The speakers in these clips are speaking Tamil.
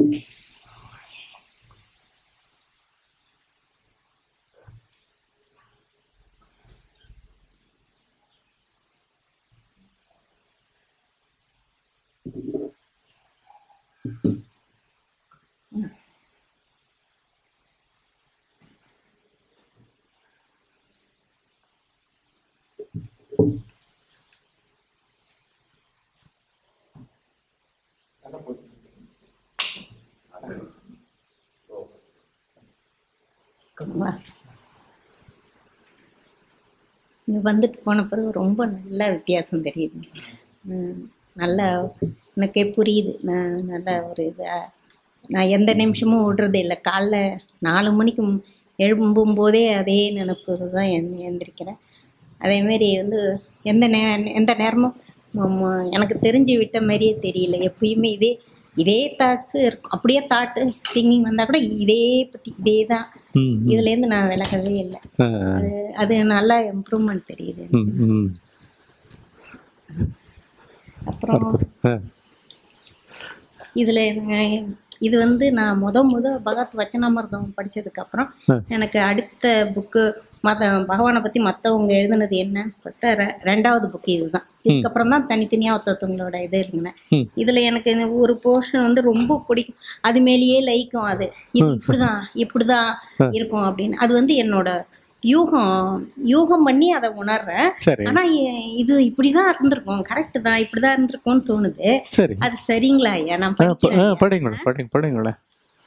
வா. இங்க வந்துட்டு போன பிறகு ரொம்ப நல்ல வித்தியாசம் தெரியுது உம் நல்லா எனக்கே புரியுது நான் நல்ல ஒரு இதா நான் எந்த நிமிஷமும் விடுறது இல்லை காலைல நாலு மணிக்கு மு- எழும்பும் போதே அதே நினப்பு தான் எந்- எந்திரிக்கிறேன் அதேமாரி வந்து எந்த நே எந்த நேரமும் ம- ம- எனக்கு தெரிஞ்சு விட்ட மாதிரியே தெரியல எப்பயுமே இதே இதே தாட்ஸு இருக்கும் அப்படியே தாட்டு திங்கிங் வந்தால் கூட இதே பற்றி இதே தான் ம் இதுலேருந்து நான் விலகவே இல்லை ஆ, அது அது நல்லா இம்ப்ரூவ்மெண்ட் தெரியுது ம் ம் அப்புறம் அற்புதம் ஆ இதில் இது வந்து நான் முத முத பகவத் வச்சனாமிர்தம் படிச்சதுக்கப்புறம் எனக்கு அடுத்த புக்கு மத பகவானை பற்றி மற்றவங்க எழுதுனது என்ன ஃபஸ்ட்டு ரெண்டாவது புக்கு இதுதான் இதுக்கப்புறம் தான் தனித்தனியாக ஒருத்தவங்களோட இது இருந்தேன் ம். இதில் எனக்கு இந்த ஒரு போர்ஷன் வந்து ரொம்ப பிடிக்கும் அது மேலேயே லயிக்கும் அது இது இப்படிதான் இப்படிதான் இருக்கும் அப்படின்னு அது வந்து என்னோட யூகம் யூகம் பண்ணி அதை உணர்றேன் சரி ஆனா இ- இது இப்படிதான் இருந்திருக்கும் கரெக்ட் தான் இப்படிதான் இருந்திருக்கும்னு தோணுது சரி அது சரிங்களா ஐயா நான் ஆ, ப- படிக்கிறேன் ஆ, படிங்களேன் படிங்க படிங்களேன்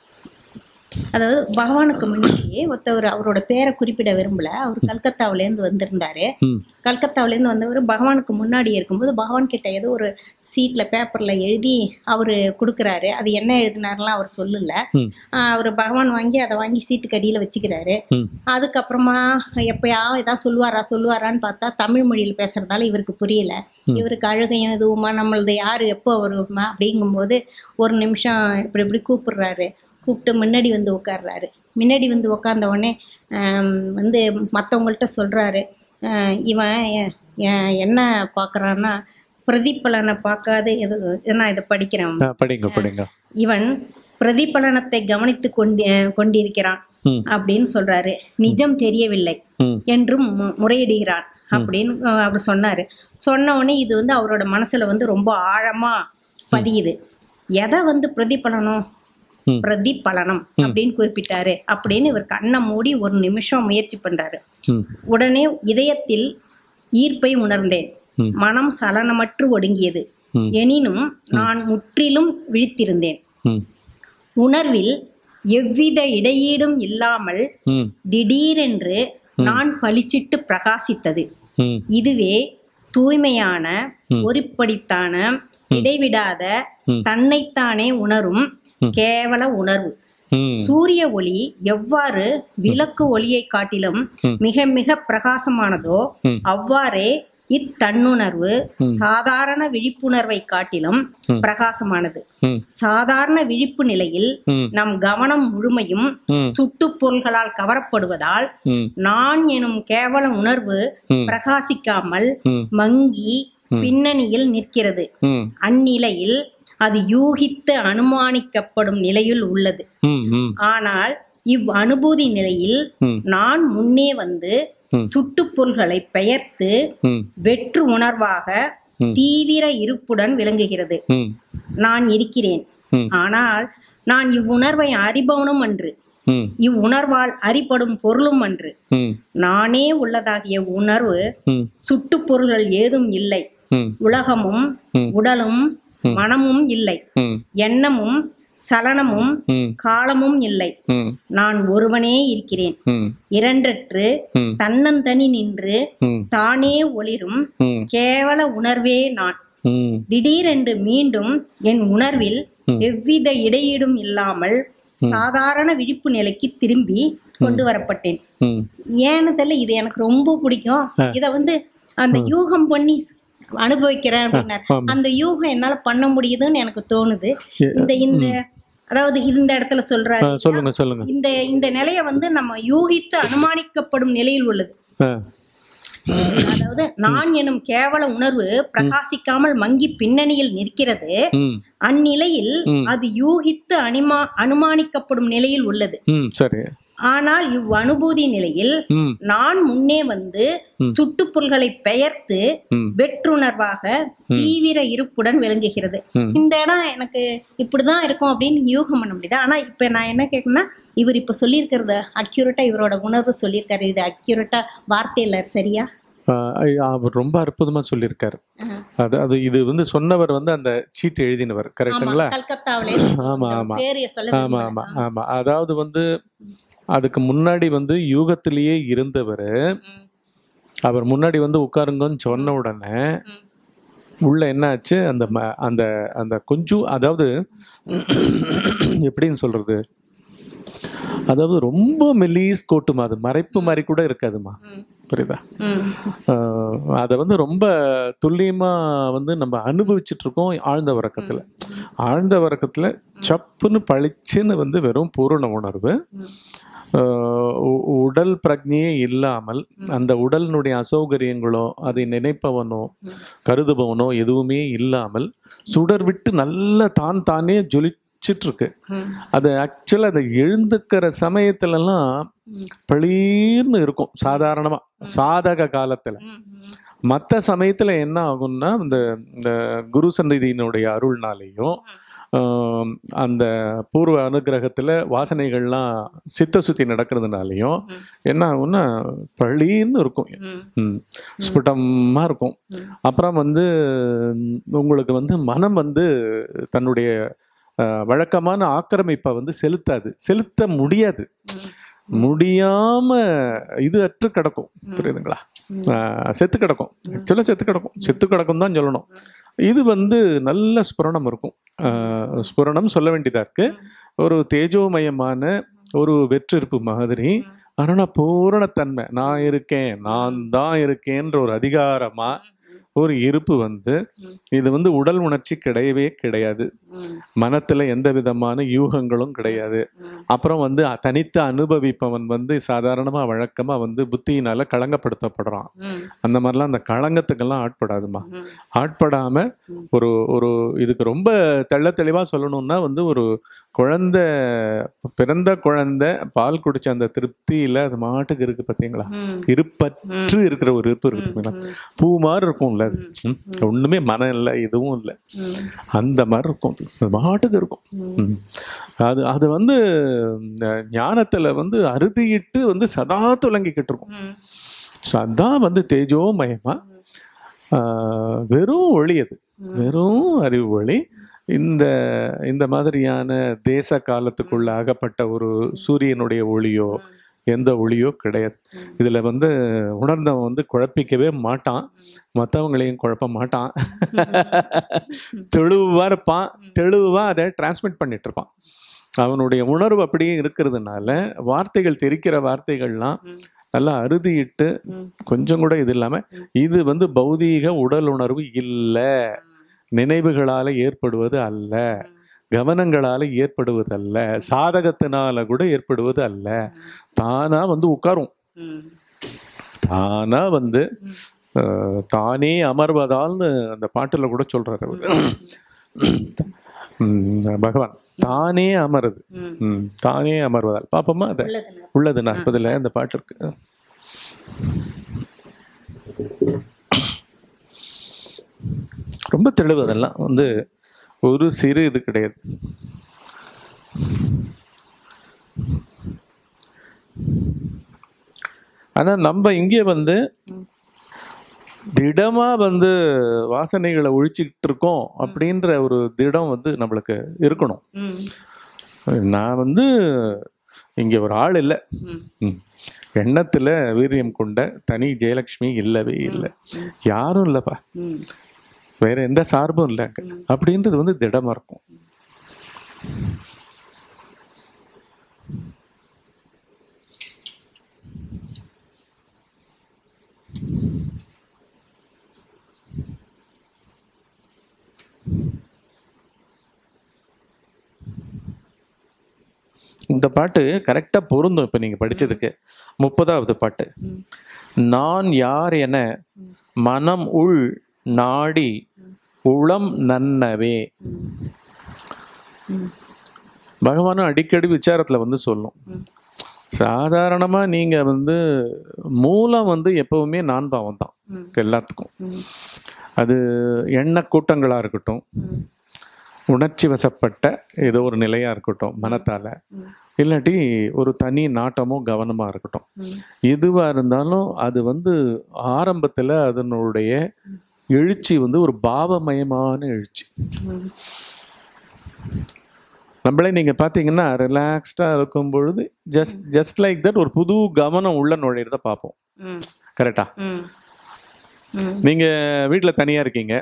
அதாவது பகவானுக்கு முன்னாடி ஒருத்தவர் அவரோட பேரை குறிப்பிட விரும்பல அவர் கல்கத்தாவிலேருந்து வந்திருந்தாரு ம் கல்கத்தாவிலேருந்து வந்தவர் பகவானுக்கு முன்னாடி இருக்கும்போது பகவான் கிட்ட ஏதோ ஒரு சீட்ல பேப்பர்ல எழுதி அவர் கொடுக்குறாரு அது என்ன எழுதினாருலாம் அவர் சொல்லல ம் அவர் பகவான் வாங்கி அதை வாங்கி சீட்டுக்கு அடியில வச்சுக்கிறாரு ம் அதுக்கப்புறமா எப்பயா ஏதாவது சொல்லுவாரா சொல்லுவாரான்னு பார்த்தா தமிழ் மொழியில் பேசுறதால இவருக்கு புரியல இவருக்கு அழுகையும் இதுவுமா நம்மளது யாரு எப்போ வருமா அப்படிங்கும்போது ஒரு நிமிஷம் இப்படி இப்படி கூப்பிடுறாரு கூப்பிட்டு முன்னாடி வந்து உட்கார்றாரு முன்னாடி வந்து உட்கார்ந்த உடனே ஆம், வந்து மற்றவங்கள்ட்ட சொல்றாரு ஆஹ் இவன் எ- எ- என்ன பார்க்கறான்னா பிரதிபலனை பார்க்காது எது நான் இதை படிக்கிறேன் ஆ, படிங்க படிங்க இவன் பிரதிபலனத்தை கவனித்து கொண்டு கொண்டிருக்கிறான் ம் அப்படின்னு சொல்றாரு நிஜம் தெரியவில்லை ம் என்றும் மு- முறையிடுகிறான் அப்படின்னு அஹ், அவர் சொன்னாரு சொன்ன உடனே இது வந்து அவரோட மனசுல வந்து ரொம்ப ஆழமா பதியுது எதை வந்து பிரதிபலனம் ம். பிரதிபலனம் அப்படின்னு குறிப்பிட்டாரு அப்படின்னு இவர் கண்ணை மூடி ஒரு நிமிஷம் முயற்சி பண்றாரு ம் உடனே இதயத்தில் ஈர்ப்பை உணர்ந்தேன் ம். மனம் சலனமற்று ஒடுங்கியது ம். எனினும் நான் முற்றிலும் விழித்திருந்தேன் ம் உணர்வில் எவ்வித இடையீடும் இல்லாமல் ம் திடீரென்று நான் பளிச்சிட்டு பிரகாசித்தது ம் இதுவே தூய்மையான ஒருப்படித்தான இடைவிடாத தன்னைத்தானே உணரும் கேவல உணர்வு ம் சூரிய ஒளி எவ்வாறு விளக்கு ஒளியை காட்டிலும் மிக மிக பிரகாசமானதோ அவ்வாறே இத்தன்னுணர்வு சாதாரண விழிப்புணர்வை காட்டிலும் பிரகாசமானது ம் சாதாரண விழிப்பு நிலையில் ம். நம் கவனம் முழுமையும் ம். சுட்டுப்பொருள்களால் கவரப்படுவதால் ம் நான் எனும் கேவல உணர்வு பிரகாசிக்காமல் ம். மங்கி பின்னணியில் நிற்கிறது ம் அந்நிலையில் அது யூகித்து அனுமானிக்கப்படும் நிலையில் உள்ளது ம் ம் ஆனால் இவ் அனுபூதி நிலையில் ம். நான் முன்னே வந்து சுட்டுப்பொருள்களை பெயர்த்து ம் வெற்று உணர்வாக தீவிர இருப்புடன் விளங்குகிறது ம் நான் இருக்கிறேன் ம். ஆனால் நான் இவ்வுணர்வை அறிபவனும் அன்று ம் இவ்வுணர்வால் அறிபடும் பொருளும் அன்று ம் நானே உள்ளதாகிய உணர்வு ம் சுட்டுப்பொருள்கள் ஏதும் இல்லை ம் உலகமும் உடலும் மனமும் இல்லை ம் எண்ணமும் சலனமும் ம் காலமும் இல்லை ம் நான் ஒருவனே இருக்கிறேன் ம் இரண்டற்று ம். தன்னந்தனி நின்று ம் தானே ஒளிரும் ம் கேவல உணர்வே நான் ம் திடீரென்று மீண்டும் என் உணர்வில் எவ்வித இடையீடும் இல்லாமல் சாதாரண விழிப்பு நிலைக்கு திரும்பி கொண்டு வரப்பட்டேன் ம் ஏன்னு தெரியல இது எனக்கு ரொம்ப பிடிக்கும் இத வந்து அந்த யூகம் பண்ணி அனுபவிக்கிறேன் அப்படின்னாரு அந்த யூகம் என்னால பண்ண முடியுதுன்னு எனக்கு தோணுது இந்த இந்த அதாவது இந்த இடத்துல சொல்றாரு ஆ, சொல்லுங்க சொல்லுங்க இந்த இந்த நிலைய வந்து நம்ம யூகித்து அனுமானிக்கப்படும் நிலையில் உள்ளது ஆ அதாவது நான் எனும் கேவல உணர்வு பிரகாசிக்காமல் மங்கி பின்னணியில் நிற்கிறது ம் அந்நிலையில் ம். அது யூகித்து அனிமா அனுமானிக்கப்படும் நிலையில் உள்ளது ம் சரி ஆனால் இவ் அனுபூதி நிலையில் ம் நான் முன்னே வந்து சுட்டுப்பொருள்களை பெயர்த்து ம். வெற்றுணர்வாக தீவிர இருப்புடன் விளங்குகிறது ம். இந்த இடம் எனக்கு இப்படிதான் இருக்கும் அப்படின்னு யூகம் பண்ண முடியுது ஆனா இப்ப நான் என்ன கேட்கணும்னா இவர் இப்ப சொல்லியிருக்கிறது அக்யூரேட்டா இவரோட உணர்வு சொல்லியிருக்காரு இது அக்யூரேட்டா வார்த்தையில சரியா ஆஹ் ஐ- அவர் ரொம்ப அற்புதமா சொல்லியிருக்காரு அது அது இது வந்து சொன்னவர் வந்து அந்த சீட்டு எழுதினவர் ஆமா கரெக்டுங்களா கல்கத்தாவிலே ஆமா ஆமா பேரைய சொல்ல ஆமா விரும்பல. ஆமா ஆமா அதாவது வந்து அதுக்கு முன்னாடி வந்து யூகத்திலேயே இருந்தவர் ம், அவர் முன்னாடி வந்து உட்காருங்கன்னு சொன்ன உடனே ம், உள்ள என்ன ஆச்சு அந்த ம- அந்த அந்த கொஞ்சம் அதாவது எப்படின்னு சொல்றது அதாவது ரொம்ப மெலீஸ் கோட்டுமா அது மறைப்பு மாதிரி கூட இருக்காதுமா ம், புரியுதா ம், அதை வந்து ரொம்ப துல்லியமா வந்து நம்ம அனுபவிச்சுட்டு இருக்கோம் ஆழ்ந்த உறக்கத்துல ஆழ்ந்த உறக்கத்துல சப்புன்னு பளிச்சுன்னு வந்து வெறும் பூரண உணர்வு ம். ஆஹ் உ- உடல் பிரக்ஞையே இல்லாமல் அந்த உடலினுடைய அசௌகரியங்களோ அதை நினைப்பவனோ கருதுபவனோ எதுவுமே இல்லாமல் சுடர் விட்டு நல்ல தான் தானே ஜொலிச்சிட்டு இருக்கு ம், அது ஆக்சுவலாக அதை எழுந்துக்கிற சமயத்துலலாம் பளீர்னு இருக்கும் சாதாரணமா சாதக காலத்துல ம், ம். மற்ற சமயத்துல என்ன ஆகும்னா இந்த இந்த குரு சந்நிதியினுடைய அருள்னாலையும் ஆம், அந்த பூர்வ அனுகிரகத்துல வாசனைகள்லாம் சித்த சுத்தி நடக்கிறதுனாலையும் என்ன ஆகும்னா பளீர்னு இருக்கும் ம், ம். ஸ்புடமா இருக்கும் அப்புறம் வந்து ம், உங்களுக்கு வந்து மனம் வந்து தன்னுடைய அஹ், வழக்கமான ஆக்கிரமிப்பை வந்து செலுத்தாது செலுத்த முடியாது முடியாம இது அற்று கிடக்கும் புரியுதுங்களா அஹ், செத்து கிடக்கும் ஆக்சுவலாக செத்து கிடக்கும் செத்து கிடக்கும் தான் சொல்லணும் இது வந்து நல்ல ஸ்புரணம் இருக்கும் அஹ், ஸ்புரணம் சொல்ல வேண்டியதா இருக்கு ஒரு தேஜோமயமான ஒரு வெற்றிருப்பு மாதிரி ஆனா பூரணத்தன்மை நான் இருக்கேன் நான் தான் இருக்கேன்ற ஒரு அதிகாரமா ஒரு இருப்பு வந்து இது வந்து உடல் உணர்ச்சி கிடையவே கிடையாது ம், மனத்துல எந்த விதமான யூகங்களும் கிடையாது அப்புறம் வந்து தனித்து அனுபவிப்பவன் வந்து சாதாரணமா வழக்கமா வந்து புத்தியினால களங்கப்படுத்தப்படுறான் ம், அந்த மாதிரிலாம் அந்த களங்கத்துக்கெல்லாம் ஆட்படாதுமா ம். ஆட்படாம ஒரு ஒரு இதுக்கு ரொம்ப தெள்ள தெளிவா சொல்லணும்னா வந்து ஒரு குழந்தை பிறந்த குழந்தை பால் குடிச்ச அந்த திருப்தியில அது மாட்டுக்கு இருக்கு பாத்தீங்களா ம். இருப்பற்று இருக்கிற ஒரு இருப்பு இருக்கு பாத்தீங்களா பூ மாதிரி இருக்கும்ல அது ம். ஒண்ணுமே மனம் இல்லை எதுவும் இல்லை ம். அந்த மாதிரி இருக்கும் அது. அது மாட்டுக்கு இருக்கும் ம். அது அது வந்து இந்த ஞானத்துல வந்து அறுதியிட்டு வந்து சதா துலங்கிக்கிட்டு இருக்கும் ம். சதா வந்து தேஜோமயமா ஆஹ், வெறும் ஒளி அது வெறும் அறிவு ஒளி இந்த இந்த மாதிரியான தேச காலத்துக்குள்ள ஆகப்பட்ட ஒரு சூரியனுடைய ஒளியோ எந்த ஒளியோ கிடையாது இதுல வந்து உணர்ந்தவன் வந்து குழப்பிக்கவே மாட்டான் மற்றவங்களையும் குழப்ப மாட்டான் தெளிவா இருப்பான் தெளிவா அதை டிரான்ஸ்மிட் பண்ணிட்டு இருப்பான் அவனுடைய உணர்வு அப்படியே இருக்கிறதுனால வார்த்தைகள் தெரிக்கிற வார்த்தைகள்லாம் நல்லா அறுதியிட்டு கொஞ்சம் கூட இது இல்லாம இது வந்து பௌதீக உடல் உணர்வு இல்லை நினைவுகளால ஏற்படுவது அல்ல கவனங்களால ஏற்படுவது அல்ல சாதகத்தினால கூட ஏற்படுவது அல்ல தானா வந்து உட்காரும் ம். தானா வந்து அஹ், தானே அமர்வதால்னு அந்த பாட்டுல கூட சொல்றாரு அவரு. உம், பகவான் தானே அமருது ம். உம், தானே அமர்வதால் பாப்போமா அத உள்ளதுன்னா. உள்ளது நாற்பதுல அந்த பாட்டு இருக்கு ரொம்ப தெளிவு அதெல்லாம் வந்து ஒரு சிறு இது கிடையாது ஆனா நம்ம இங்கே வந்து திடமா வந்து வாசனைகளை ஒழிச்சுக்கிட்டு இருக்கோம் அப்படின்ற ஒரு திடம் வந்து நம்மளுக்கு இருக்கணும் ம். நான் வந்து இங்க ஒரு ஆள் இல்லை ம். ம். எண்ணத்துல வீரியம் கொண்ட தனி ஜெயலட்சுமி இல்லவே இல்லை யாரும் இல்லப்பா ம். வேற எந்த சார்பும் இல்லை அங்க அப்படின்றது வந்து திடமா இருக்கும் இந்த பாட்டு கரெக்டா பொருந்தும் இப்ப நீங்க படிச்சதுக்கு முப்பதாவது பாட்டு நான் யார் என மனம் உள் நாடி உளம் நன்னவே ம் பகவானும் அடிக்கடி விசாரத்தில் வந்து சொல்லும் ம். சாதாரணமாக நீங்கள் வந்து மூலம் வந்து எப்பவுமே நான் பாவம் தான் ம் எல்லாத்துக்கும் ம் அது எண்ண கூட்டங்களாக இருக்கட்டும் ம் உணர்ச்சி வசப்பட்ட ஏதோ ஒரு நிலையாக இருக்கட்டும் மனத்தால் ம் இல்லாட்டி ஒரு தனி நாட்டமோ கவனமாக இருக்கட்டும் ம் எதுவாக இருந்தாலும் அது வந்து ஆரம்பத்தில் அதனுடைய எழுச்சி வந்து ஒரு பாவமயமான எழுச்சி ம் நம்மளே நீங்கள் பார்த்தீங்கன்னா ரிலாக்ஸ்டாக இருக்கும் பொழுது ஜஸ்ட் ஜஸ்ட் லைக் தட் ஒரு புது கவனம் உள்ள நுழையிறத பார்ப்போம் ம் கரெக்டா ம் ம் நீங்கள் வீட்டில் தனியாக இருக்கீங்க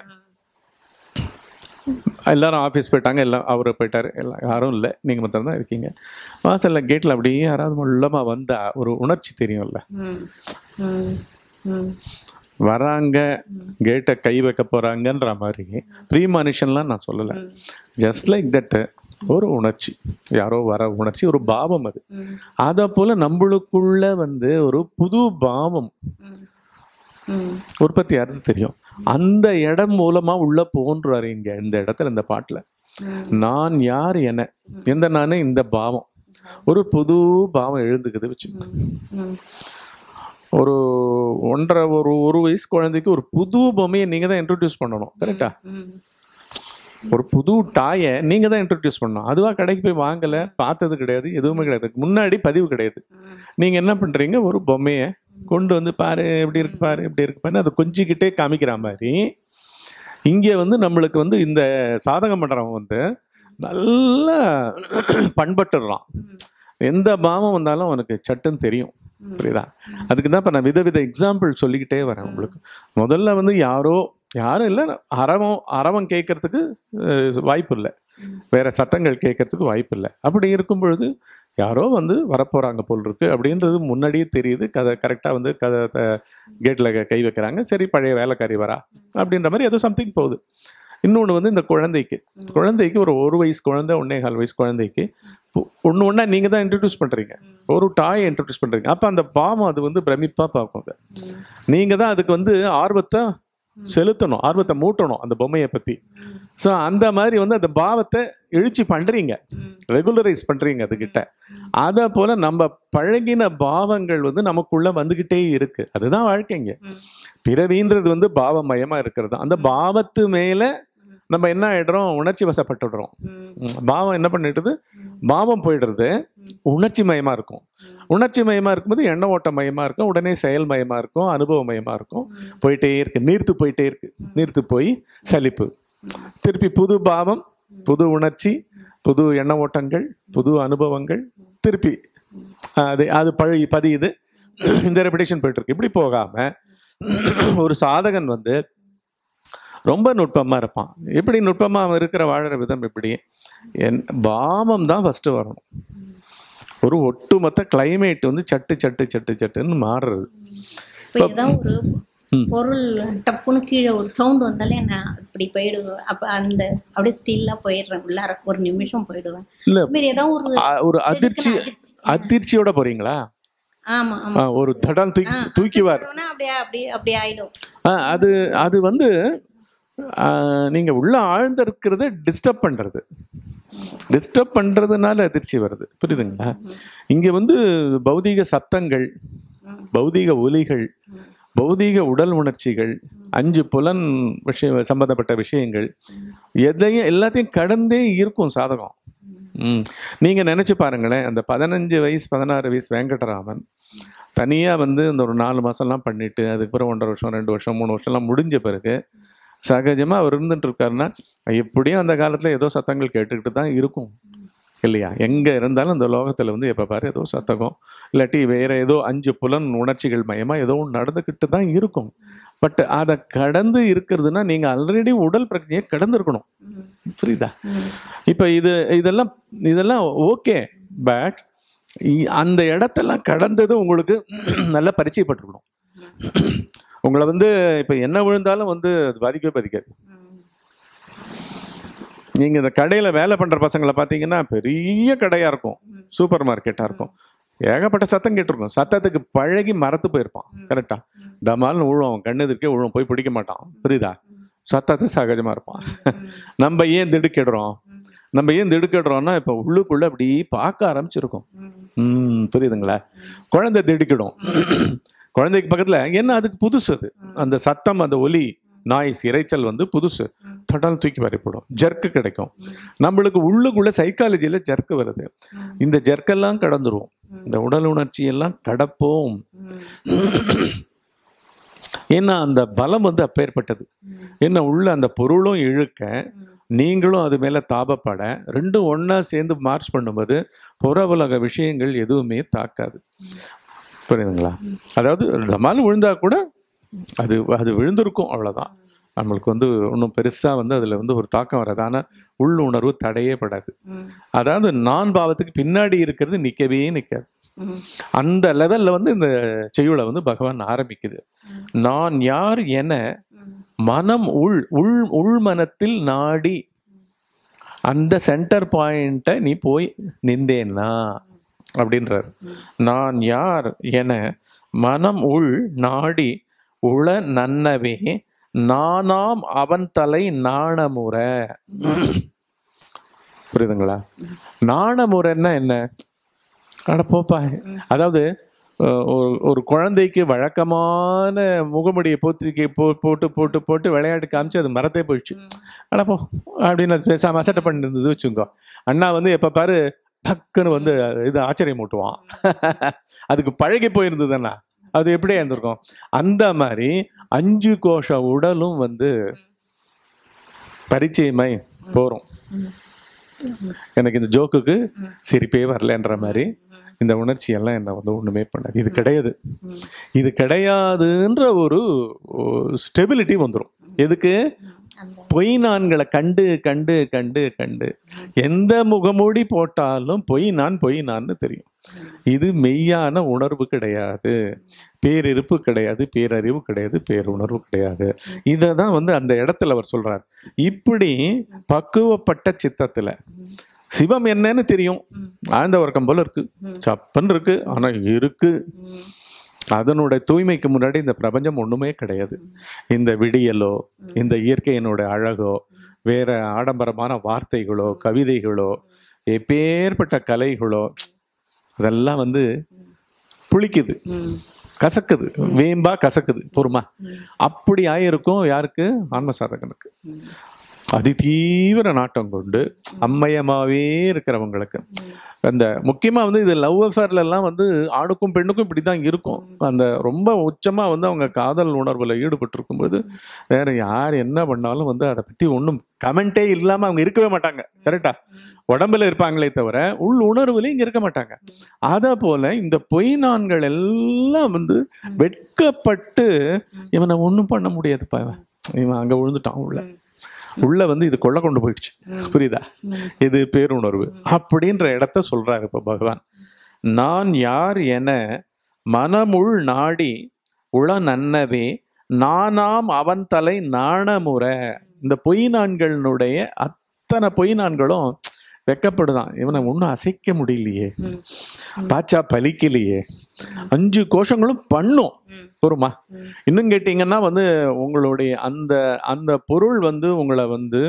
எல்லாரும் ஆஃபீஸ் போயிட்டாங்க எல்லாம் அவர் போயிட்டாரு எல்லாம் யாரும் இல்லை நீங்கள் மாத்திரம் தான் இருக்கீங்க வாசலில் கேட்டில் அப்படியே யாராவது உள்ளமாக வந்தா ஒரு உணர்ச்சி தெரியும்ல ம் ம் ம் வராங்க கேட்டை கை வைக்க போகிறாங்கன்ற மாதிரி ப்ரீ மனுஷன்லாம் நான் சொல்லலை ஜஸ்ட் லைக் தட் ஒரு உணர்ச்சி யாரோ வர உணர்ச்சி ஒரு பாவம் அது ம் அதை போல் நம்மளுக்குள்ள வந்து ஒரு புது பாவம் ம் ம் உற்பத்தி ஆகிறது தெரியும் அந்த இடம் மூலமா உள்ள போன்றாரு இங்க இந்த இடத்துல இந்த பாட்டுல ம். நான் யார் என எந்த நானே இந்த பாவம் ஒரு புது பாவம் எழுந்துக்குது வச்சு ம் ஒரு ஒன்றரை ஒரு ஒரு வயசு குழந்தைக்கு ஒரு புது பொம்மையை நீங்க தான் இன்ட்ரடியூஸ் பண்ணணும் கரெக்டா ம் ஒரு புது டாயை நீங்க தான் இன்ட்ரடியூஸ் பண்ணணும் அதுவா கடைக்கு போய் வாங்கல பார்த்தது கிடையாது எதுவுமே கிடையாது முன்னாடி பதிவு கிடையாது நீங்க என்ன பண்றீங்க ஒரு பொம்மையை கொண்டு வந்து பாரு எப்படி இருக்கு பாரு எப்படி இருக்கு பாரு அதை கொஞ்சிக்கிட்டே காமிக்கிற மாதிரி இங்கே வந்து நம்மளுக்கு வந்து இந்த சாதகம் பண்றவன் வந்து நல்லா பண்பட்டுடுறான் எந்த பாவம் வந்தாலும் அவனுக்கு சட்டுன்னு தெரியும் புரியுதா அதுக்கு தான் இப்போ நான் விதவித எக்ஸாம்பிள் சொல்லிக்கிட்டே வரேன் உங்களுக்கு முதல்ல வந்து யாரோ யாரும் இல்லை அறவம் அறவம் கேட்கறதுக்கு அஹ், வாய்ப்பு இல்லை வேற சத்தங்கள் கேட்கறதுக்கு வாய்ப்பு இல்லை அப்படி இருக்கும் பொழுது யாரோ வந்து வரப்போறாங்க போல் இருக்கு அப்படின்றது முன்னாடியே தெரியுது கதை கரெக்டாக வந்து கதை கேட்டில் கை வைக்கிறாங்க சரி பழைய வேலைக்காரி வரா அப்படின்ற மாதிரி ஏதோ சம்திங் போகுது இன்னொன்று வந்து இந்த குழந்தைக்கு குழந்தைக்கு ஒரு ஒரு வயசு குழந்தை ஒன்னே கால் வயசு குழந்தைக்கு ஒன்று ஒன்றா நீங்கள் தான் இன்ட்ரடியூஸ் பண்ணுறீங்க ஒரு டாயை இன்ட்ரடியூஸ் பண்ணுறீங்க அப்போ அந்த பாவம் அது வந்து பிரமிப்பாக பார்க்கும் அதை நீங்கள் தான் அதுக்கு வந்து ஆர்வத்தை செலுத்தணும் ஆர்வத்தை மூட்டணும் அந்த பொம்மையை பற்றி ஸோ அந்த மாதிரி வந்து அந்த பாவத்தை எழுச்சி பண்ணுறீங்க ரெகுலரைஸ் பண்ணுறீங்க அதுகிட்ட அதை போல் நம்ம பழகின பாவங்கள் வந்து நமக்குள்ள வந்துக்கிட்டே இருக்கு அதுதான் வாழ்க்கைங்க பிறவின்றது வந்து பாவமயமாக இருக்கிறது அந்த பாவத்து மேலே நம்ம என்ன ஆயிடுறோம் உணர்ச்சி வசப்பட்டுடுறோம் ம், பாவம் என்ன பண்ணிடுது பாவம் போயிடுறது உணர்ச்சி மயமா இருக்கும் உணர்ச்சி மயமா இருக்கும்போது எண்ண ஓட்ட மயமா இருக்கும் உடனே செயல் மயமா இருக்கும் அனுபவ மயமா இருக்கும் போயிட்டே இருக்கு நீர்த்து போயிட்டே இருக்கு நீர்த்து போய் சலிப்பு திருப்பி புது பாவம் புது உணர்ச்சி புது எண்ண ஓட்டங்கள் புது அனுபவங்கள் திருப்பி அது அது பழகி பதியுது இந்த ரெபிடேஷன் போயிட்டு இருக்கு இப்படி போகாம ஒரு சாதகன் வந்து ரொம்ப நுட்பமா இருப்பான் எப்படி நுட்பமா அவன் இருக்கிற வாழற விதம் எப்படி என் பாவம் தான் ஃபர்ஸ்ட் வரணும் ஒரு ஒட்டுமொத்த climate வந்து சட்டு சட்டு சட்டு சட்டுன்னு மாறுறது இப்போ ஏதாவது ஒரு ம். பொருள் டப்புன்னு கீழே ஒரு சவுண்ட் வந்தாலே நான் இப்படி போயிடுவேன் அப்போ அந்த அப்படியே ஸ்டில்லாக போயிடுறேன் உள்ளார ஒரு நிமிஷம் போயிடுவேன் இல்ல இது மாதிரி ஏதாவது ஒரு அ- ஒரு அதிர்ச்சி அதிர்ச்சி அதிர்ச்சியோட போறீங்களா ஆமா ஆமா ஆ, ஒரு தடால் தூக்கி தூக்கிவார் போனோம்னா அப்படியே அப்படியே அப்படியே ஆயிடும் ஆ, அது அது வந்து ஆ, நீங்க உள்ள ஆழ்ந்த இருக்கிறத டிஸ்டர்ப் பண்றது டிஸ்டர்ப் பண்றதுனால அதிர்ச்சி வருது புரியுதுங்களா இங்க வந்து பௌதீக சத்தங்கள் பௌதீக ஒலிகள் பௌதீக உடல் உணர்ச்சிகள் அஞ்சு புலன் விஷய சம்பந்தப்பட்ட விஷயங்கள் எதையும் எல்லாத்தையும் கடந்தே இருக்கும் சாதகம் ம் நீங்க நினைச்சு பாருங்களேன் அந்த பதினஞ்சு வயசு பதினாறு வயசு வெங்கடராமன் தனியா வந்து இந்த ஒரு நாலு மாசம்லாம் பண்ணிட்டு அதுக்கப்புறம் ஒன்றரை வருஷம் ரெண்டு வருஷம் மூணு வருஷம்லாம் முடிஞ்ச பிறகு சகஜமா அவர் இருந்துட்டு இருக்காருன்னா எப்படியும் அந்த காலத்துல ஏதோ சத்தங்கள் கேட்டுக்கிட்டு தான் இருக்கும் இல்லையா எங்க இருந்தாலும் இந்த லோகத்துல வந்து எப்ப பாரு ஏதோ சத்தகம் இல்லாட்டி வேற ஏதோ அஞ்சு புலன் உணர்ச்சிகள் மயமா ஏதோ ஒன்று நடந்துக்கிட்டு தான் இருக்கும் பட் அதை கடந்து இருக்கிறதுனா நீங்க ஆல்ரெடி உடல் பிரச்சனையை கடந்திருக்கணும் புரியுதா இப்போ இது இதெல்லாம் இதெல்லாம் ஓகே பட் அந்த இடத்தெல்லாம் கடந்தது உங்களுக்கு நல்லா பரிச்சயப்பட்டிருக்கணும் உங்களை வந்து இப்போ என்ன விழுந்தாலும் வந்து அது பாதிக்கவே பாதிக்காது நீங்க இந்த கடையில வேலை பண்ற பசங்களை பார்த்தீங்கன்னா பெரிய கடையா இருக்கும் சூப்பர் மார்க்கெட்டா இருக்கும் ஏகப்பட்ட சத்தம் கேட்டிருக்கும் சத்தத்துக்கு பழகி மறத்து போயிருப்பான் கரெக்டா தமால்னு விழும் அவன் கண்ணு எதிர்க்கே விழும் போய் பிடிக்க மாட்டான் புரியுதா சத்தத்து சகஜமா இருப்பான் நம்ம ஏன் திடுக்கிடுறோம் நம்ம ஏன் திடுக்கிடுறோம்னா இப்போ உள்ளுக்குள்ள அப்படி பார்க்க ஆரம்பிச்சிருக்கோம் ம் புரியுதுங்களா குழந்தை திடுக்கிடும் குழந்தைக்கு பக்கத்துல என்ன அதுக்கு புதுசு அது அந்த சத்தம் அந்த ஒலி நாய்ஸ் இரைச்சல் வந்து புதுசு தடால் தூக்கி வரைப்படும் ஜர்க்கு கிடைக்கும் நம்மளுக்கு உள்ளுக்குள்ள சைக்காலஜியில ஜர்க்கு வருது இந்த ஜர்க்கெல்லாம் கடந்துருவோம் இந்த உடல் உணர்ச்சி எல்லாம் கடப்போம் ஏன்னா அந்த பலம் வந்து அப்பேற்பட்டது என்ன உள்ள அந்த பொருளும் இழுக்க நீங்களும் அது மேல தாபப்பட ரெண்டும் ஒண்ணா சேர்ந்து மார்ச் பண்ணும்போது புற உலக விஷயங்கள் எதுவுமே தாக்காது புரியுதுங்களா அதாவது தமால் விழுந்தா கூட அது அது விழுந்திருக்கும் அவ்வளவுதான் நம்மளுக்கு வந்து ஒன்றும் பெருசா வந்து அதுல வந்து ஒரு தாக்கம் வராது ஆனா உள்ளுணர்வு தடையே படாது அதாவது நான் பாவத்துக்கு பின்னாடி இருக்கிறது நிக்கவே நிக்காது அந்த லெவல்ல வந்து இந்த செய்யுளை வந்து பகவான் ஆரம்பிக்குது நான் யார் என மனம் உள் உள் உள் மனத்தில் நாடி அந்த சென்டர் பாயிண்ட்டை நீ போய் நின்றேன்னா அப்படின்றார் நான் யார் என மனம் உள் நாடி உள நன்னவே நானாம் அவன் தலை நாணமுற புரியுதுங்களா நாணமுறைன்னா என்ன அட போப்பா அதாவது அஹ், ஒரு ஒரு குழந்தைக்கு வழக்கமான முகமுடியை போத்திக்கு போ போட்டு போட்டு போட்டு விளையாட்டு காமிச்சு அது மரத்தே போயிடுச்சு அட போ அப்படின்னு அது பேசாம அசட்டை பண்ணி இருந்தது வச்சுக்கோ அண்ணா வந்து எப்ப பாரு டக்குன்னு வந்து இது ஆச்சரியம் மூட்டுவான் அதுக்கு பழகி போயிருந்ததுன்னா அது எப்படியே இருந்திருக்கும் அந்த மாதிரி அஞ்சு கோஷ உடலும் வந்து பரிச்சயமாய் போறோம் எனக்கு இந்த ஜோக்குக்கு சிரிப்பே வரலன்ற மாதிரி இந்த உணர்ச்சி எல்லாம் என்ன வந்து ஒண்ணுமே பண்ணாது இது கிடையாது இது கிடையாதுன்ற ஒரு ஸ்டெபிலிட்டி வந்துடும் எதுக்கு அந்த பொய் நான்களை கண்டு கண்டு கண்டு கண்டு எந்த முகமூடி போட்டாலும் பொய் நான் பொய் நான்னு தெரியும் இது மெய்யான உணர்வு கிடையாது பேரிருப்பு கிடையாது பேரறிவு கிடையாது பேருணர்வு கிடையாது இதை தான் வந்து அந்த இடத்துல அவர் சொல்றார் இப்படி பக்குவப்பட்ட சித்தத்துல சிவம் என்னன்னு தெரியும் ஆழ்ந்த உறக்கம் போல இருக்கு சப்பன் இருக்கு ஆனா இருக்கு ம், அதனுடைய தூய்மைக்கு முன்னாடி இந்த பிரபஞ்சம் ஒண்ணுமே கிடையாது இந்த விடியலோ இந்த இயற்கையினுடைய அழகோ வேற ஆடம்பரமான வார்த்தைகளோ கவிதைகளோ எப்பேற்பட்ட கலைகளோ அதெல்லாம் வந்து புளிக்குது ம், கசக்குது வேம்பா கசக்குது பொறுமா அப்படி ஆயிருக்கும் யாருக்கு ஆன்ம சாதகனுக்கு அதி தீவிர நாட்டம் கொண்டு அம்மயமாவே இருக்கிறவங்களுக்கு அந்த முக்கியமா வந்து இது லவ் அஃபேர்ல எல்லாம் வந்து ஆணுக்கும் பெண்ணுக்கும் இப்படிதான் இருக்கும் அந்த ரொம்ப உச்சமா வந்து அவங்க காதல் உணர்வுல ஈடுபட்டு இருக்கும்போது வேற யார் என்ன பண்ணாலும் வந்து அதை பத்தி ஒன்றும் கமெண்டே இல்லாம அவங்க இருக்கவே மாட்டாங்க கரெக்டா உடம்புல இருப்பாங்களே தவிர உள் உணர்வுல இங்க இருக்க மாட்டாங்க அத போல இந்த பொய் நான்கள் எல்லாம் வந்து வெட்கப்பட்டு இவனை ஒண்ணும் பண்ண முடியாதுப்பா இவன் இவன் அங்க விழுந்துட்டான் உள்ள உள்ள வந்து இது கொள்ள கொண்டு போயிடுச்சு புரியுதா இது பேருணர்வு அப்படின்ற இடத்த சொல்றாரு இப்ப பகவான் நான் யார் என மனமுள் நாடி உள நன்னவே நானாம் அவன் தலை நாணமுற இந்த பொய் நான்களுடைய அத்தனை பொய் நான்களும் வெக்கப்படுதான் இவனை ஒன்றும் அசைக்க முடியலையே ம், பாச்சா பலிக்கலையே அஞ்சு கோஷங்களும் பண்ணும் பொறுமா இன்னும் கேட்டீங்கன்னா வந்து உங்களுடைய அந்த அந்த பொருள் வந்து உங்களை வந்து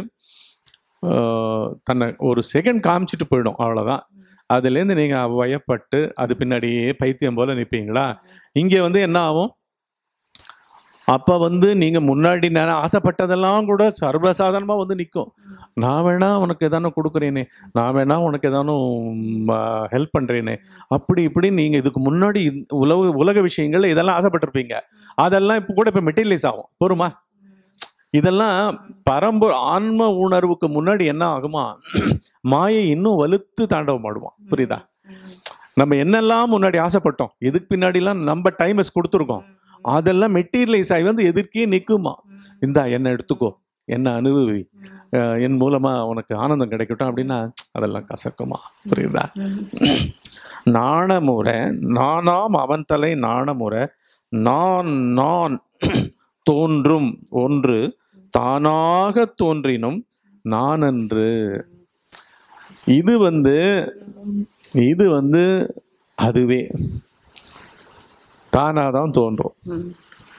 ஆஹ், தன்னை ஒரு செகண்ட் காமிச்சிட்டு போயிடும் அவ்வளவுதான் அதுலேருந்து நீங்க வயப்பட்டு அது பின்னாடியே பைத்தியம் போல நிற்பீங்களா இங்க வந்து என்ன ஆகும் அப்ப வந்து நீங்க முன்னாடி நான் ஆசைப்பட்டதெல்லாம் கூட சர்வசாதாரணமா வந்து நிற்கும் நான் வேணா உனக்கு எதானும் கொடுக்குறேனே நான் வேணா உனக்கு எதானும் ஹெல்ப் பண்றேனே அப்படி இப்படி நீங்க இதுக்கு முன்னாடி இந்த உலக உலக விஷயங்கள் இதெல்லாம் ஆசைப்பட்டிருப்பீங்க அதெல்லாம் இப்போ கூட இப்போ மெட்டீரியலைஸ் ஆகும் பொறுமா இதெல்லாம் பரம்பு ஆன்ம உணர்வுக்கு முன்னாடி என்ன ஆகுமா மாயை இன்னும் வலுத்து தாண்டவம் ஆடுவான் புரியுதா நம்ம என்னெல்லாம் முன்னாடி ஆசைப்பட்டோம் எதுக்கு பின்னாடிலாம் நம்ம டைமஸ் கொடுத்துருக்கோம் அதெல்லாம் மெட்டீரியலைஸ் ஆகி வந்து எதிர்க்கே நிற்குமா இந்தா என்ன எடுத்துக்கோ என்ன அனுபவி அஹ் என் மூலமா உனக்கு ஆனந்தம் கிடைக்கட்டும் அப்படின்னா அதெல்லாம் கசக்குமா புரியுதா நாணமுறை நானாம் அவன் தலை நாணமுறை நான் நான் தோன்றும் ஒன்று தானாக தோன்றினும் நான் என்று இது வந்து இது வந்து அதுவே தானாதான் தோன்றும் ம்,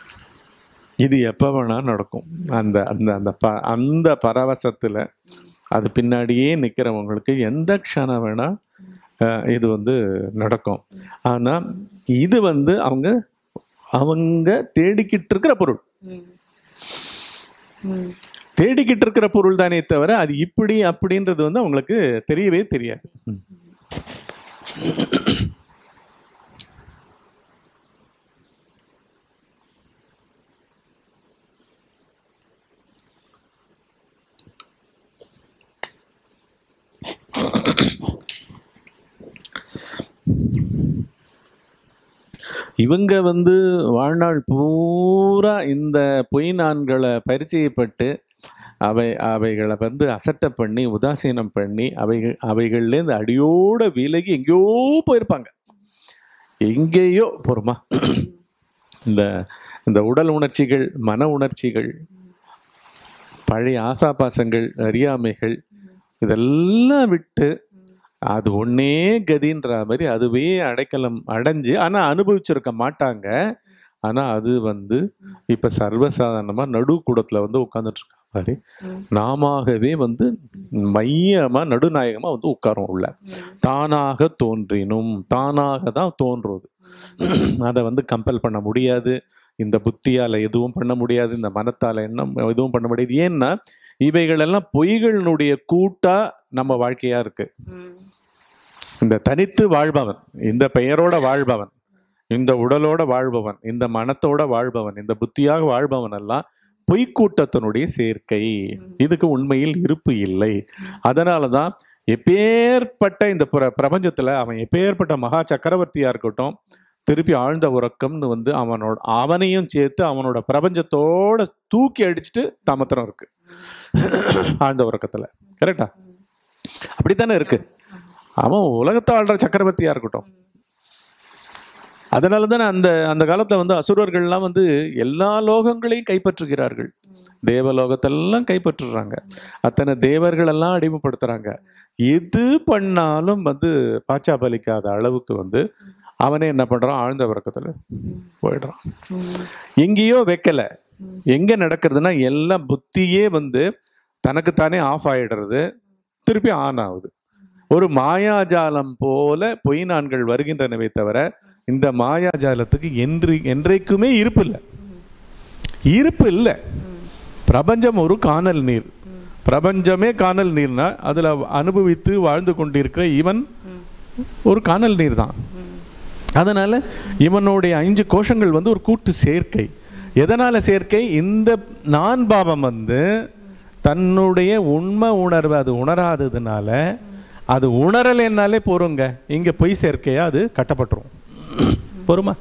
இது எப்போ வேணா நடக்கும் அந்த அந்த அந்த ப அந்த பரவசத்துல அது பின்னாடியே நிற்கிறவங்களுக்கு எந்த க்ஷணம் வேணா அஹ், இது வந்து நடக்கும் ஆனா இது வந்து அவங்க அவங்க தேடிக்கிட்டு இருக்கிற பொருள் ம். ம். தேடிக்கிட்டு இருக்கிற பொருள் தானே தவிர அது இப்படி அப்படின்றது வந்து அவங்களுக்கு தெரியவே தெரியாது ம். இவங்க வந்து வாழ்நாள் பூரா இந்த பொய் நான்களை பரிச்சயப்பட்டு அவை அவைகளை வந்து அசட்டை பண்ணி உதாசீனம் பண்ணி அவைகள் அவைகள்லேருந்து அடியோட விலகி எங்கேயோ போயிருப்பாங்க எங்கேயோ போருமா இந்த இந்த உடல் உணர்ச்சிகள் மன உணர்ச்சிகள் பழைய ஆசாபாசங்கள் அறியாமைகள் இதெல்லாம் விட்டு அது ஒன்னே கதின்ற மாதிரி அதுவே அடைக்கலம் அடைஞ்சு ஆனால் அனுபவிச்சிருக்க மாட்டாங்க ஆனால் அது வந்து இப்போ சர்வசாதாரணமாக நடுக்கூடத்தில் வந்து உட்காந்துட்டு இருக்க மாதிரி நாமவே வந்து மையமாக நடுநாயகமாக வந்து உட்காரும் உள்ள தானாக தோன்றினும் தானாக தான் தோன்றுவது அதை வந்து கம்பல் பண்ண முடியாது இந்த புத்தியால் எதுவும் பண்ண முடியாது இந்த மனத்தால் என்ன எதுவும் பண்ண முடியாது ஏன்னா இவைகளெல்லாம் பொய்களினுடைய கூட்டா நம்ம வாழ்க்கையா இருக்கு ம். இந்த தனித்து வாழ்பவன் இந்த பெயரோட வாழ்பவன் இந்த உடலோட வாழ்பவன் இந்த மனத்தோட வாழ்பவன் இந்த புத்தியாக வாழ்பவன் எல்லாம் பொய்க்கூட்டத்தினுடைய சேர்க்கை இதுக்கு உண்மையில் இருப்பு இல்லை அதனால தான் எப்பேற்பட்ட இந்த பிர- பிரபஞ்சத்துல அவன் எப்பேற்பட்ட மகா சக்கரவர்த்தியா இருக்கட்டும் திருப்பி ஆழ்ந்த உறக்கம்னு வந்து அவனோட அவனையும் சேர்த்து அவனோட பிரபஞ்சத்தோட தூக்கி அடிச்சுட்டு தாமத்திரம் இருக்கு ஆழ்ந்த உறக்கத்துல கரெக்டா அப்படித்தானே இருக்கு அவன் உலகத்தை ஆள்ற சக்கரவர்த்தியா இருக்கட்டும் அதனால தானே அந்த அந்த காலத்துல வந்து அசுரர்கள்லாம் வந்து எல்லா லோகங்களையும் கைப்பற்றுகிறார்கள் தேவலோகத்தெல்லாம் கைப்பற்றுறாங்க அத்தனை தேவர்கள் எல்லாம் அடிமைப்படுத்துறாங்க எது பண்ணாலும் வந்து பாச்சா பலிக்காத அளவுக்கு வந்து அவனே என்ன பண்றான் ஆழ்ந்த உறக்கத்துல போயிடுறான் ம். எங்கேயோ வைக்கல எங்க நடக்கிறதுனா எல்லாம் புத்தியே வந்து தனக்குத்தானே ஆஃப் ஆயிடுறது திருப்பி ஆன் ஆகுது ஒரு மாயாஜாலம் போல பொய் நான்கள் வருகின்றனவே தவிர இந்த மாயாஜாலத்துக்கு என்று என்றைக்குமே இருப்பு இல்லை இருப்பு இல்லை பிரபஞ்சம் ஒரு காணல் நீர் பிரபஞ்சமே காணல் நீர்னா அதுல அனுபவித்து வாழ்ந்து கொண்டிருக்கிற இவன் ஒரு காணல் நீர் தான் அதனால இவனுடைய அஞ்சு கோஷங்கள் வந்து ஒரு கூட்டு சேர்க்கை எதனால சேர்க்கை இந்த நான் பாவம் வந்து தன்னுடைய உண்மை உணர்வு அது உணராததுனால அது உணரலைன்னாலே போருங்க இங்க பொய் சேர்க்கையா அது கட்டப்பட்டுரும் பொறுமா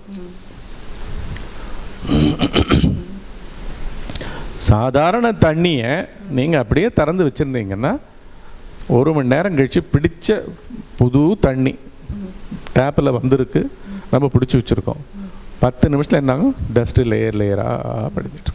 சாதாரண தண்ணியை நீங்க அப்படியே திறந்து வச்சிருந்தீங்கன்னா ஒரு மணி நேரம் கழிச்சு பிடிச்ச புது தண்ணி டேப்பில் வந்திருக்கு நம்ம பிடிச்சி வச்சுருக்கோம் பத்து நிமிஷத்தில் என்ன ஆகும் டஸ்ட்டு லேயர் லேயராக படிஞ்சிட்டு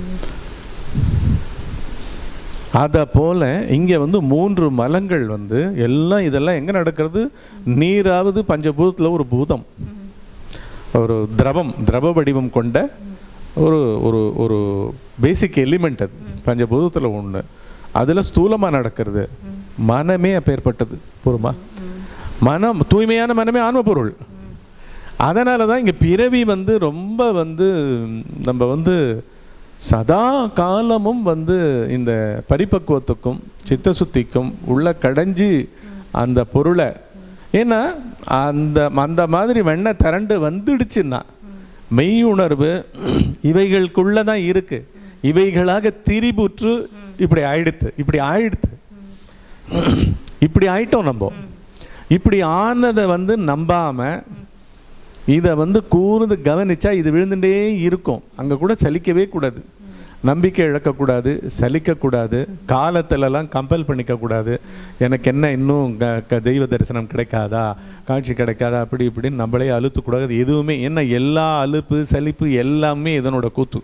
அதை போல் இங்கே வந்து மூன்று மலங்கள் வந்து எல்லாம் இதெல்லாம் எங்கே நடக்கிறது நீராவது பஞ்சபூதத்தில் ஒரு பூதம் ஒரு திரவம் திரவ வடிவம் கொண்ட ஒரு ஒரு ஒரு பேசிக் எலிமெண்ட் அது பஞ்சபூதத்தில் ஒன்று அதில் ஸ்தூலமாக நடக்கிறது மனமே அப்பேற்பட்டது பொறுமா மனம் தூய்மையான மனமே ஆன்ம பொருள் அதனால தான் இங்கே பிறவி வந்து ரொம்ப வந்து நம்ம வந்து சதா காலமும் வந்து இந்த பரிபக்குவத்துக்கும் சித்த சுத்திக்கும் உள்ள கடைஞ்சி அந்த பொருளை ஏன்னா அந்த அந்த மாதிரி வெண்ணெய் திரண்டு வந்துடுச்சுன்னா மெய் உணர்வு இவைகளுக்குள்ள தான் இருக்கு இவைகளாக திரிபுற்று இப்படி ஆயிடுத்து இப்படி ஆயிடுத்து இப்படி ஆயிட்டோம் நம்ம இப்படி ஆனதை வந்து நம்பாம இதை வந்து கூர்ந்து கவனிச்சா இது விழுந்துட்டே இருக்கும் அங்கே கூட சலிக்கவே கூடாது நம்பிக்கை இழக்கக்கூடாது சலிக்கக்கூடாது காலத்திலலாம் கம்பல் பண்ணிக்கக்கூடாது எனக்கு என்ன இன்னும் க க- தெய்வ தரிசனம் கிடைக்காதா காட்சி கிடைக்காதா அப்படி இப்படின்னு நம்மளே அழுத்தக்கூடாது எதுவுமே என்ன எல்லா அலுப்பு சலிப்பு எல்லாமே இதனோட கூத்து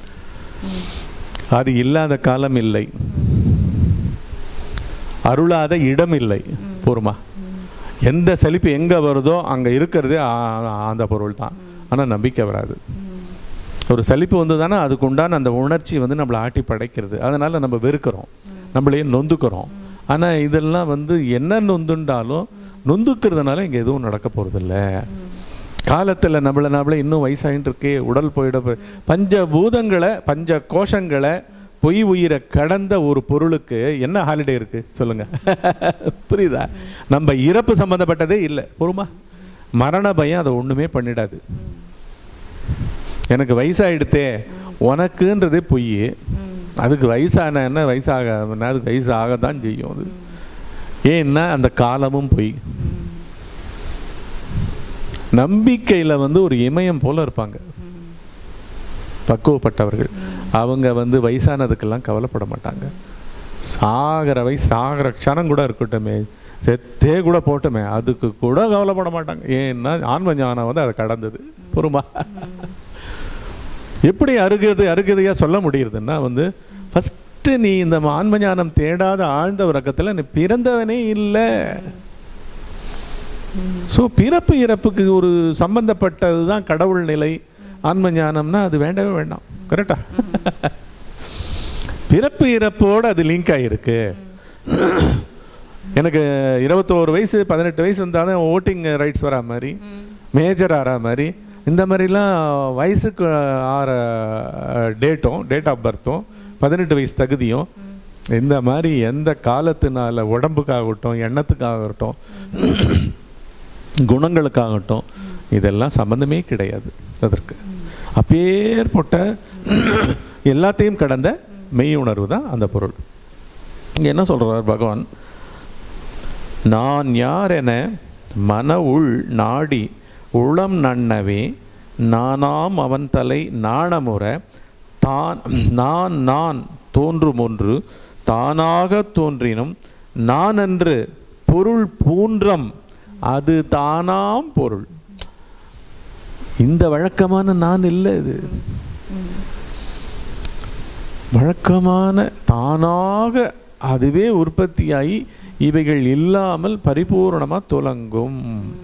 அது இல்லாத காலம் இல்லை அருளாத இடம் இல்லை போருமா எந்த சலிப்பு எங்கே வருதோ அங்கே இருக்கிறதே ஆ- அந்த பொருள் தான் ஆனால் நம்பிக்கை வராது ஒரு சலிப்பு வந்து தானே அதுக்கு உண்டான அந்த உணர்ச்சி வந்து நம்மளை ஆட்டி படைக்கிறது அதனால் நம்ம வெறுக்கிறோம் நம்மளையே நொந்துக்கிறோம் ஆனால் இதெல்லாம் வந்து என்ன நொந்துண்டாலும் நொந்துக்கிறதுனால இங்கே எதுவும் நடக்க போகிறதில்ல காலத்தில் நம்மள நம்மளே இன்னும் வயசாகிட்டு இருக்கே உடல் போயிட போ- பஞ்சபூதங்களை பஞ்ச கோஷங்களை பொய் உயிரை கடந்த ஒரு பொருளுக்கு என்ன ஹாலிடே இருக்கு சொல்லுங்க புரியுதா நம்ம இறப்பு சம்மந்தப்பட்டதே இல்லை பொறுமா மரண பயம் அதை ஒண்ணுமே பண்ணிடாது எனக்கு வயசாயிடுத்தே உனக்குன்றதே பொய் அதுக்கு வயசான என்ன வயசாக அதுக்கு வயசு ஆக தான் செய்யும் அது ஏன்னா அந்த காலமும் பொய் நம்பிக்கையில் வந்து ஒரு இமயம் போல இருப்பாங்க பக்குவப்பட்டவர்கள் அவங்க வந்து வயசானதுக்கெல்லாம் கவலைப்பட மாட்டாங்க சாகிற வயசு சாகிற க்ஷணம் கூட இருக்கட்டுமே செத்தே கூட போட்டுமே அதுக்கு கூட கவலைப்பட மாட்டாங்க ஏன்னா ஆன்ம ஞானம் வந்து அதை கடந்தது பொறுமா எப்படி அருகது அருகதையாக சொல்ல முடியுதுன்னா வந்து ஃபஸ்ட்டு நீ இந்த ஆன்ம ஞானம் தேடாத ஆழ்ந்த உறக்கத்தில் நீ பிறந்தவனே இல்லை ஸோ பிறப்பு இறப்புக்கு ஒரு சம்பந்தப்பட்டது தான் கடவுள் நிலை ஆன்ம ஞானம்னா அது வேண்டவே வேண்டாம் கரெக்டா பிறப்பு இறப்போடு அது லிங்க் ஆகிருக்கு எனக்கு இருபத்தோரு வயசு பதினெட்டு வயசு இருந்தால் தான் ஓட்டிங் ரைட்ஸ் வரா மாதிரி மேஜர் ஆறா மாதிரி இந்த மாதிரிலாம் வயசுக்கு ஆற டேட்டும் டேட் ஆஃப் பர்த்தும் பதினெட்டு வயசு தகுதியும் இந்த மாதிரி எந்த காலத்தினால உடம்புக்காகட்டும் எண்ணத்துக்காகட்டும் குணங்களுக்காகட்டும் இதெல்லாம் சம்பந்தமே கிடையாது அதற்கு அப்பேற்பட்ட எல்லாத்தையும் கடந்த மெய் உணர்வு தான் அந்த பொருள் இங்கே என்ன சொல்கிறார் பகவான் நான் யார் என மன உள் நாடி உளம் நன்னவே நானாம் அவன் தலை நாணமுற தான் நான் நான் தோன்றும் ஒன்று தானாக தோன்றினும் நான் என்று பொருள் பூன்றம் அது தானாம் பொருள் இந்த வழக்கமான நான் இல்லை இது வழக்கமான தானாக அதுவே உற்பத்தியாகி இவைகள் இல்லாமல் பரிபூரணமாக துலங்கும்